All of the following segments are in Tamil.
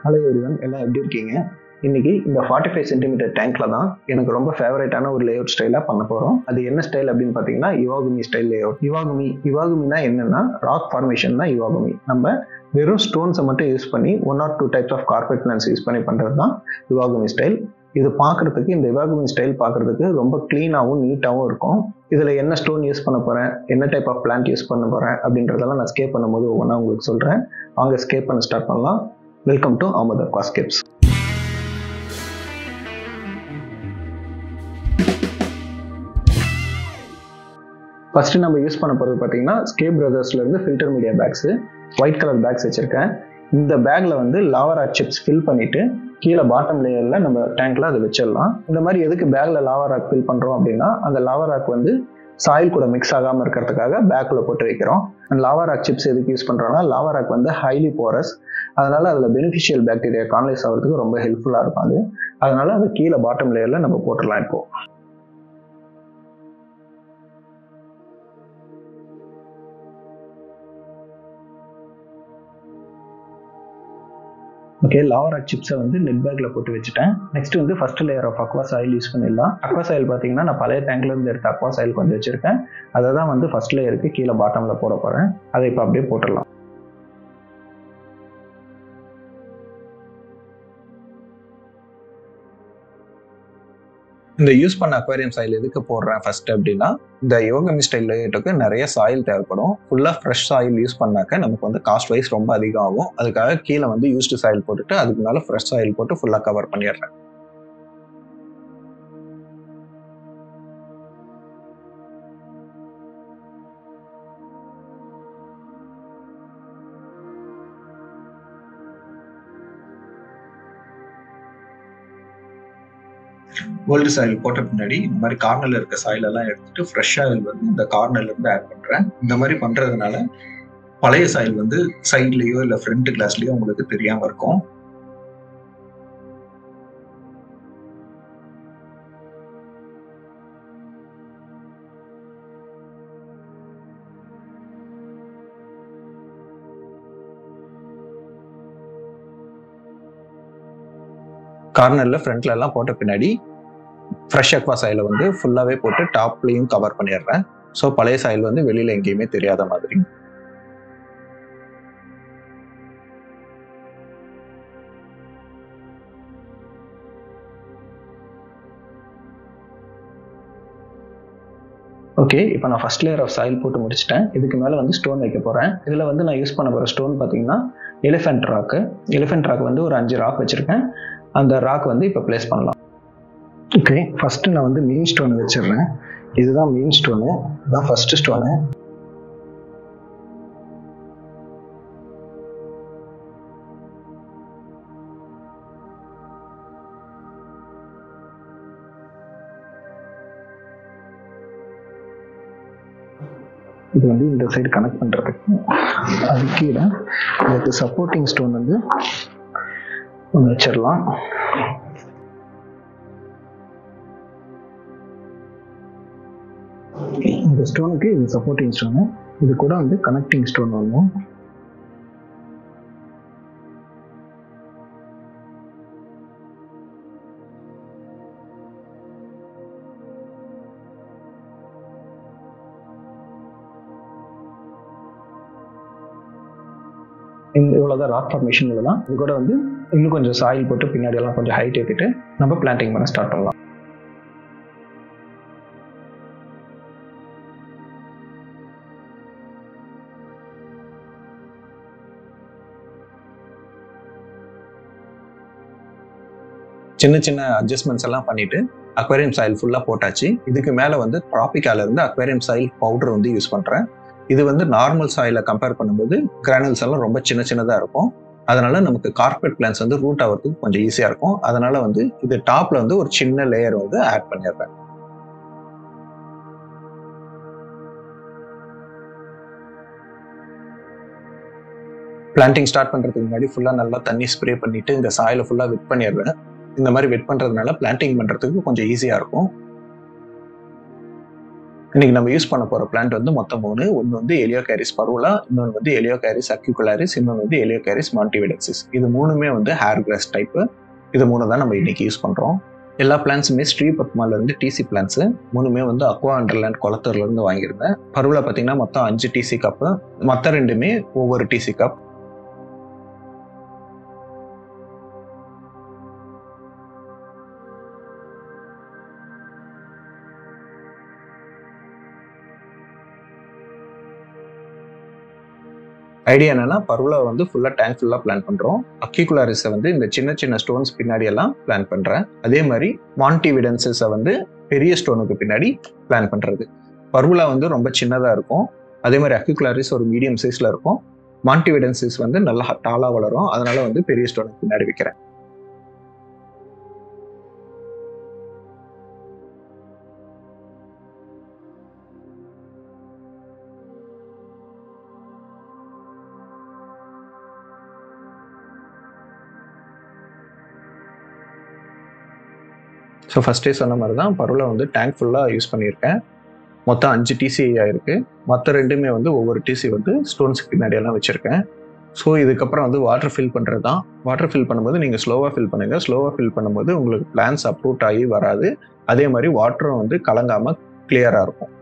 ஹலோ எவ்ரிவன் எல்லாம் எப்படி இருக்கீங்க இன்னைக்கு இந்த ஃபார்ட்டி ஃபைவ் சென்டிமீட்டர் டேங்க்ல தான் எனக்கு ரொம்ப ஃபேவரட்டான ஒரு லேஅவுட் ஸ்டைலாக பண்ண போகிறோம் அது என்ன ஸ்டைல் அப்படின்னு பார்த்தீங்கன்னா யுவாகுமி ஸ்டைல் லேஅவுட் யுவாகுமி யுவாகுமினா என்னன்னா ராக் ஃபார்மேஷன் தான் யுவாகுமி நம்ம வெறும் ஸ்டோன்ஸை மட்டும் யூஸ் பண்ணி one or two types of carpet plants use பண்ணி பண்ணுறது தான் யுவாகுமி ஸ்டைல் இது பார்க்கறதுக்கு இந்த யுவாகுமி ஸ்டைல் பார்க்கறதுக்கு ரொம்ப க்ளீனாகவும் நீட்டாகவும் இருக்கும் இதில் என்ன ஸ்டோன் யூஸ் பண்ண போகிறேன் என்ன டைப் ஆஃப் பிளான்ட் யூஸ் பண்ண போகிறேன் அப்படின்றதெல்லாம் நான் ஸ்கேப் பண்ணும்போது ஒவ்வொன்றா உங்களுக்கு சொல்கிறேன் வாங்க ஸ்கேப் பண்ண ஸ்டார்ட் பண்ணலாம் வெல்கம் டு அமத காஸ்கேப்ஸ் ஃபஸ்ட்டு நம்ம யூஸ் பண்ண போகிறது பார்த்தீங்கன்னா ஸ்கேப் பிரதர்ஸ்லேருந்து filter media bags white colour bags வச்சுருக்கேன் இந்த பேக்கில் வந்து லாவரா சிப்ஸ் ஃபில் பண்ணிவிட்டு கீழே பாட்டம் லேயரில் நம்ம டேங்க்கில் அதை வச்சிடலாம் இந்த மாதிரி எதுக்கு பேக்கில் லாவராக் ஃபில் பண்ணுறோம் அப்படின்னா அந்த லாவராக் வந்து சாயில் கூட மிக்ஸ் ஆகாமல் இருக்கிறதுக்காக பேக்கில் போட்டு வைக்கிறோம் அண்ட் லாவாராக் சிப்ஸ் எதுக்கு யூஸ் பண்ணுறோம்னா லாவாராக் வந்து ஹைலி போரஸ் அதனால் அதில் பெனிஃபிஷியல் பாக்டீரியா கான்லைஸ் ஆகிறதுக்கு ரொம்ப ஹெல்ப்ஃபுல்லாக இருக்கும் அது அதனால் அது கீழே பாட்டம் லேயரில் நம்ம போட்டுடலாம் இப்போ ஓகே லாவராக் சிப்ஸை வந்து நெட் பேக்கில் போட்டு வச்சுட்டேன் நெக்ஸ்ட் வந்து first layer of aqua soil use பண்ணிடலாம் அக்வா சாயில் பார்த்தீங்கன்னா நான் பழைய டேங்க்ல இருந்து எடுத்த அக்வா சாயில் கொஞ்சம் வச்சிருக்கேன் அதை தான் வந்து ஃபர்ஸ்ட் லேயருக்கு கீழே பாட்டமில் போட போகிறேன் அதை இப்போ அப்படியே போட்டுடலாம் இந்த யூஸ் பண்ண அக்வாரியம் சாயில் எதுக்கு போடுறேன் ஃபர்ஸ்ட் அப்படின்னா இந்த யோகமி ஸ்டைல் லேட்டுக்கு நிறைய சாயில் தேவைப்படும் ஃபுல்லாக ஃப்ரெஷ் சாயில் யூஸ் பண்ணாக்க நமக்கு வந்து காஸ்ட் வைஸ் ரொம்ப அதிகம் ஆகும் அதுக்காக கீழே வந்து யூஸ்டு சாயில் போட்டுட்டு அதுக்கு மேலே ஃப்ரெஷ் சாயில் போட்டு ஃபுல்லாக கவர் பண்ணிடுறேன் கோல்டு சாயில் போட்ட பின்னாடி இந்த மாதிரி கார்னர்ல இருக்க சாயில் எல்லாம் எடுத்துட்டு ஃப்ரெஷ் ஆயில் வந்து இந்த கார்னர்ல இருந்து ஆட் பண்றேன் இந்த மாதிரி பண்றதுனால பழைய சாயில் வந்து சைட்லயோ இல்ல ஃப்ரண்ட் கிளாஸ்லயோ உங்களுக்கு தெரியாம இருக்கும் கார்னர்ல ஃப்ரண்ட்ல எல்லாம் போட்ட பின்னாடி ஃப்ரெஷ் அக்வா சாயில வந்து ஃபுல்லாகவே போட்டு டாப்லையும் கவர் பண்ணிடுறேன் ஸோ பழைய சாயில் வந்து வெளியில் எங்கேயுமே தெரியாத மாதிரி ஓகே இப்போ நான் ஃபர்ஸ்ட் லேயர் ஆஃப் சாயில் போட்டு முடிச்சிட்டேன் இதுக்கு மேலே வந்து ஸ்டோன் வைக்க போகிறேன் இதில் வந்து நான் யூஸ் பண்ண போகிற ஸ்டோன் பார்த்தீங்கன்னா எலிஃபென்ட் ராக்கு எலிஃபென்ட் ராக் வந்து ஒரு அஞ்சு ராக் வச்சுருக்கேன் அந்த ராக் வந்து இப்போ ப்ளேஸ் பண்ணலாம் ஓகே ஃபஸ்ட்டு நான் வந்து மெயின் ஸ்டோன் வச்சிடுறேன் இதுதான் மெயின் ஸ்டோனு இதுதான் ஃபஸ்ட்டு ஸ்டோனு இது வந்து இந்த சைடு கனெக்ட் பண்ணுறதுக்கு அது கீழே இதுக்கு சப்போர்ட்டிங் ஸ்டோன் வந்து ஒன்று வச்சிடலாம் இந்த ஸ்டோனுக்கு இது சப்போர்ட்டிங் ஸ்டோனு இது கூட வந்து கனெக்டிங் ஸ்டோன் ஒன்று இந்த இவ்வளோதான் ராக் ஃபார்மேஷன் இவ்வளோதான் இது கூட வந்து இன்னும் கொஞ்சம் சாயில் போட்டு பின்னாடி எல்லாம் கொஞ்சம் ஹைட் ஏற்றிட்டு நம்ம பிளான்டிங் பண்ண ஸ்டார்ட் பண்ணலாம் சின்ன சின்ன அட்ஜஸ்ட்மெண்ட்ஸ் எல்லாம் பண்ணிட்டு அக்வேரியம் சாயில் ஃபுல்லாக போட்டாச்சு இதுக்கு மேலே வந்து ட்ராபிக்கால இருந்து அக்வேரியம் சாயில் பவுடர் வந்து யூஸ் பண்ணுறேன் இது வந்து நார்மல் சாயிலை கம்பேர் பண்ணும்போது கிரானல்ஸ் எல்லாம் ரொம்ப சின்ன சின்னதாக இருக்கும் அதனால நமக்கு கார்பெட் பிளான்ஸ் வந்து ரூட் ஆகிறதுக்கு கொஞ்சம் ஈஸியாக இருக்கும் அதனால வந்து இது டாப்ல வந்து ஒரு சின்ன லேயர் வந்து ஆட் பண்ணிடுறேன் பிளான்டிங் ஸ்டார்ட் பண்ணுறதுக்கு முன்னாடி ஃபுல்லாக நல்லா தண்ணி ஸ்ப்ரே பண்ணிட்டு இந்த சாயிலை ஃபுல்லாக வெட் பண்ணிடுறேன் இந்த மாதிரி வெட் பண்ணுறதுனால பிளான்டிங் பண்ணுறதுக்கு கொஞ்சம் ஈஸியாக இருக்கும் இன்னைக்கு நம்ம யூஸ் பண்ண போற பிளான்ட் வந்து மொத்தம் மூணு ஒன்று வந்து எலியோ கேரிஸ் பருவலா இன்னொன்று வந்து எலியோ கேரிஸ் அக்யூகுலாரிஸ் இன்னொன்று வந்து எலியோ கேரிஸ் மாண்டிவிடன்சிஸ் இது மூணுமே வந்து ஹேர் கிராஸ் டைப்பு இது மூணு தான் நம்ம இன்னைக்கு யூஸ் பண்றோம் எல்லா பிளான்ஸுமே ஸ்ரீபத்மால இருந்து டிசி பிளான்ஸ் மூணுமே வந்து அக்வா அண்டர்லேண்ட் குளத்தூர்ல இருந்து வாங்கியிருந்தேன் பருவலா பார்த்தீங்கன்னா மொத்தம் அஞ்சு டிசி கப்பு மற்ற ரெண்டுமே ஒவ்வொரு டிசி கப் ஐடியா என்னன்னா பருவலா வந்து ஃபுல்லாக டேங்க் ஃபுல்லாக பிளான் பண்ணுறோம் அக்கிகுலாரிஸை வந்து இந்த சின்ன சின்ன ஸ்டோன்ஸ் பின்னாடி எல்லாம் பிளான் பண்ணுறேன் அதே மாதிரி மாண்டிவிடன்சஸை வந்து பெரிய ஸ்டோனுக்கு பின்னாடி பிளான் பண்ணுறது பருவலா வந்து ரொம்ப சின்னதாக இருக்கும் அதே மாதிரி அக்யூகுலாரிஸ் ஒரு மீடியம் சைஸில் இருக்கும் மாண்டிவிடன்சிஸ் வந்து நல்லா டாலாக வளரும் அதனால வந்து பெரிய ஸ்டோனுக்கு பின்னாடி வைக்கிறேன் ஸோ ஃபஸ்ட்டே சொன்ன மாதிரி தான் பருவலை வந்து டேங்க் ஃபுல்லாக யூஸ் பண்ணியிருக்கேன் மொத்தம் அஞ்சு டிசி ஆயிருக்கு மற்ற ரெண்டுமே வந்து ஒவ்வொரு டிசி வந்து ஸ்டோன்ஸுக்கு பின்னாடியெல்லாம் வச்சுருக்கேன் ஸோ இதுக்கப்புறம் வந்து வாட்டர் ஃபில் பண்ணுறது தான் வாட்டர் ஃபில் பண்ணும்போது நீங்கள் ஸ்லோவாக ஃபில் பண்ணுங்கள் ஸ்லோவாக ஃபில் பண்ணும்போது உங்களுக்கு பிளான்ஸ் அப்ரூட் ஆகி வராது அதே மாதிரி வாட்டரும் வந்து கலங்காமல் கிளியராக இருக்கும்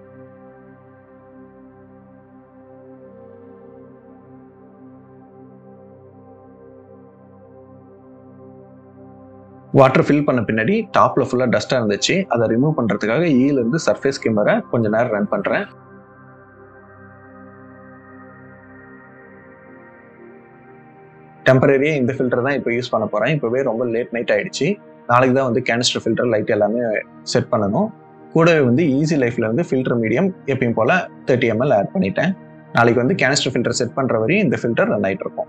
வாட்டர் ஃபில் பண்ண பின்னாடி டாப்ல ஃபுல்லா டஸ்டா இருந்துச்சு அதை ரிமூவ் பண்றதுக்காக ஈல இருந்து சர்ஃபேஸ் கேமரா கொஞ்ச நேரம் ரன் பண்றேன் டெம்பரரியா இந்த ஃபில்டர் தான் இப்போ யூஸ் பண்ண போறேன் இப்போவே ரொம்ப லேட் நைட் ஆயிடுச்சு நாளைக்கு தான் வந்து கேனிஸ்டர் ஃபில்டர் லைட் எல்லாமே செட் பண்ணணும் கூடவே வந்து ஈஸி லைஃப்ல வந்து ஃபில்டர் மீடியம் எப்பயும் போல தேர்ட்டி எம்எல் ஆட் பண்ணிட்டேன் நாளைக்கு வந்து கேனிஸ்டர் ஃபில்டர் செட் பண்ற வரையும் இந்த ஃபில்டர் ரன் ஆயிட்டு இருக்கும்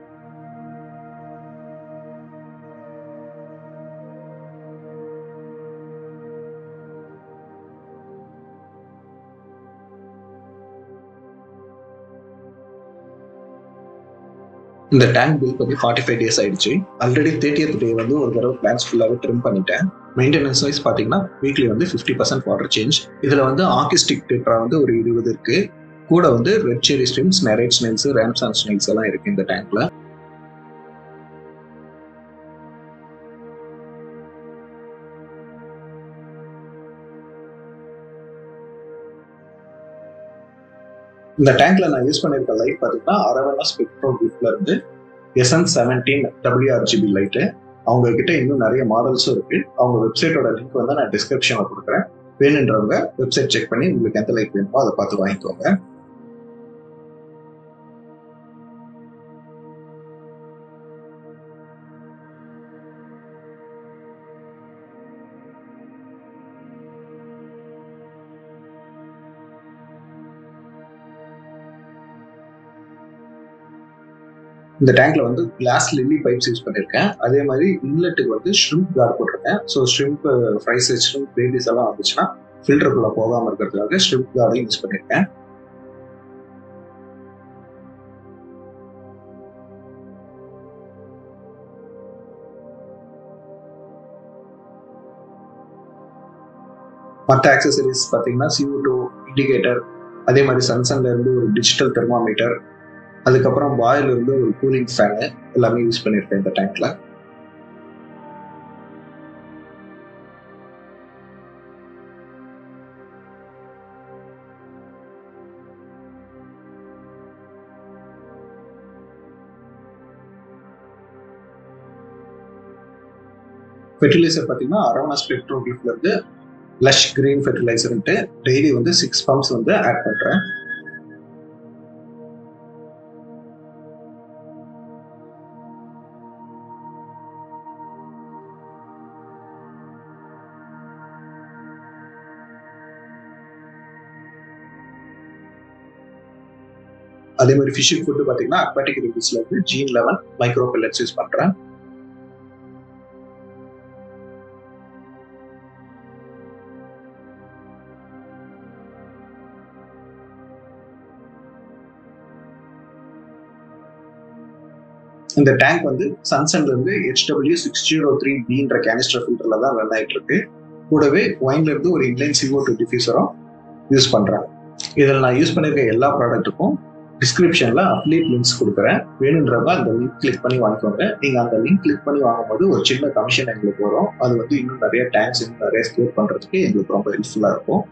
இந்த டேங்க் பில் பண்ணி ஃபார்ட்டி ஃபைவ் டேஸ் ஆயிடுச்சு ஆல்ரெடி தேர்ட்டியத் டே வந்து ஒரு தடவை பிளான்ஸ் ஃபுல்லாகவே ட்ரிம் பண்ணிட்டேன் மெயின்டெனன்ஸ் வைஸ் பார்த்தீங்கன்னா வீக்லி வந்து ஃபிஃப்டி பர்சன்ட் வாட்டர் சேஞ்ச் இதில் வந்து ஆர்கிஸ்டிக் டெட்ரா வந்து ஒரு இருபது இருக்கு கூட வந்து red cherry shrimps nerite snails ramshorn snails எல்லாம் இருக்கு இந்த டேங்க்ல இந்த டேங்க்ல நான் யூஸ் பண்ணிருக்க லைட் பார்த்தீங்கன்னா அரவணா ஸ்பெக்ட்ரோ குரூப்ல இருந்து எஸ்என் செவன்டீன் டபிள்யூஆர்ஜிபி லைட்டு அவங்க கிட்ட இன்னும் நிறைய மாடல்ஸும் இருக்கு அவங்க வெப்சைட்டோட லிங்க் வந்து நான் டிஸ்கிரிப்ஷன்ல கொடுக்குறேன் வேணுன்றவங்க வெப்சைட் செக் பண்ணி உங்களுக்கு எந்த லைட் வேணுமோ அதை பார்த்து வாங்கிக்கோங்க இந்த டேங்க்ல வந்து கிளாஸ் லில்லி பைப்ஸ் யூஸ் பண்ணிருக்கேன் அதே மாதிரி இன்லெட்டுக்கு வந்து ஷ்ரிம்ப் கார்டு போட்டிருக்கேன் so shrimp fries shrimp babies எல்லாம் வந்துச்சுன்னா ஃபில்டருக்குள்ள போகாம இருக்கிறதுக்காக ஷ்ரிம்ப் கார்டையும் யூஸ் பண்ணிருக்கேன் மற்ற ஆக்சசரிஸ் பார்த்தீங்கன்னா சிஓ டூ இண்டிகேட்டர் அதே மாதிரி சன்சன்ல இருந்து ஒரு டிஜிட்டல் தெர்மாமீட்டர் அதுக்கப்புறம் வாயில இருந்து ஒரு கூலிங் ஃபேனு எல்லாமே யூஸ் பண்ணியிருக்கேன் இந்த டேங்க்ல ஃபெர்டிலைசர் பார்த்தீங்கன்னா அரவணா ஸ்பெக்ட்ரோ கிளிப்ல இருந்து லஷ் கிரீன் ஃபெர்டிலைசர்ன்ட்டு டெய்லி வந்து சிக்ஸ் பம்ப்ஸ் வந்து ஆட் பண்றேன் அதே மாதிரி ஃபிஷிங் ஃபுட்டு பார்த்தீங்கன்னா அக்வாட்டிக் ரிவ்யூஸ்ல இருந்து ஜீன் லெவன் மைக்ரோ பெல்லட்ஸ் யூஸ் பண்றேன் இந்த டேங்க் வந்து சன்சன்ல இருந்து ஹெச்டபிள்யூ சிக்ஸ் ஜீரோ த்ரீ பின்ற கேனிஸ்டர் ஃபில்டர்ல தான் ரன் ஆயிட்டு இருக்கு கூடவே ஒயின்ல இருந்து ஒரு இன்லைன் சிஓ டூ டிஃபியூசரும் யூஸ் பண்ணுறேன் இதில் நான் யூஸ் பண்ணியிருக்க எல்லா ப்ராடக்ட்டுக்கும் டிஸ்கிரிப்ஷனில் அப்ளேட் லிங்க்ஸ் கொடுக்குறேன் வேணுன்றவங்க அந்த லிங்க் கிளிக் பண்ணி வாங்கிக்கோங்க நீங்கள் அந்த லிங்க் கிளிக் பண்ணி வாங்கும்போது ஒரு சின்ன கமிஷன் எங்களுக்கு வரும் அது வந்து இன்னும் நிறைய டேங்க்ஸ் இன்னும் நிறைய ஸ்டோர் பண்ணுறதுக்கு எங்களுக்கு ரொம்ப ஹெல்ப்ஃபுல்லாக இருக்கும்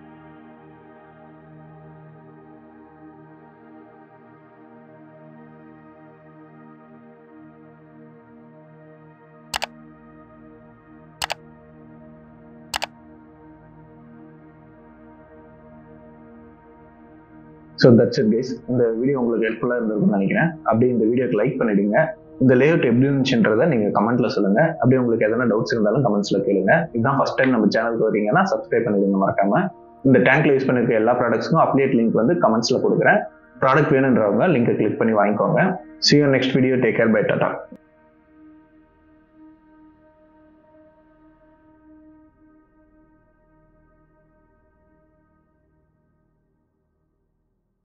ஸோ தட்ஸ் இட் கைஸ் இந்த வீடியோ உங்களுக்கு ஹெல்ப்ஃபுல்லாக இருந்திருக்கும்னு நினைக்கிறேன் அப்படியே இந்த வீடியோக்கு லைக் பண்ணிடுங்க இந்த லேஅவுட் எப்படி இருந்துச்சுன்றதை நீங்கள் கமெண்ட்ல சொல்லுங்க அப்படியே உங்களுக்கு எதனா டவுட்ஸ் இருந்தாலும் கமெண்ட்ஸ்ல கேளுங்க இதுதான் ஃபர்ஸ்ட் டைம் நம்ம சேனலுக்கு வரீங்கன்னா சப்ஸ்கிரைப் பண்ணிடுங்க மறக்காம இந்த டேங்க்ல யூஸ் பண்ணிருக்க எல்லா ப்ராடக்ட்ஸ்க்கும் அப்டேட் லிங்க் வந்து கமெண்ட்ஸ்ல கொடுக்குறேன் ப்ராடக்ட் வேணுன்றவங்க லிங்கை கிளிக் பண்ணி வாங்கிக்கோங்க see you next video take care bye tata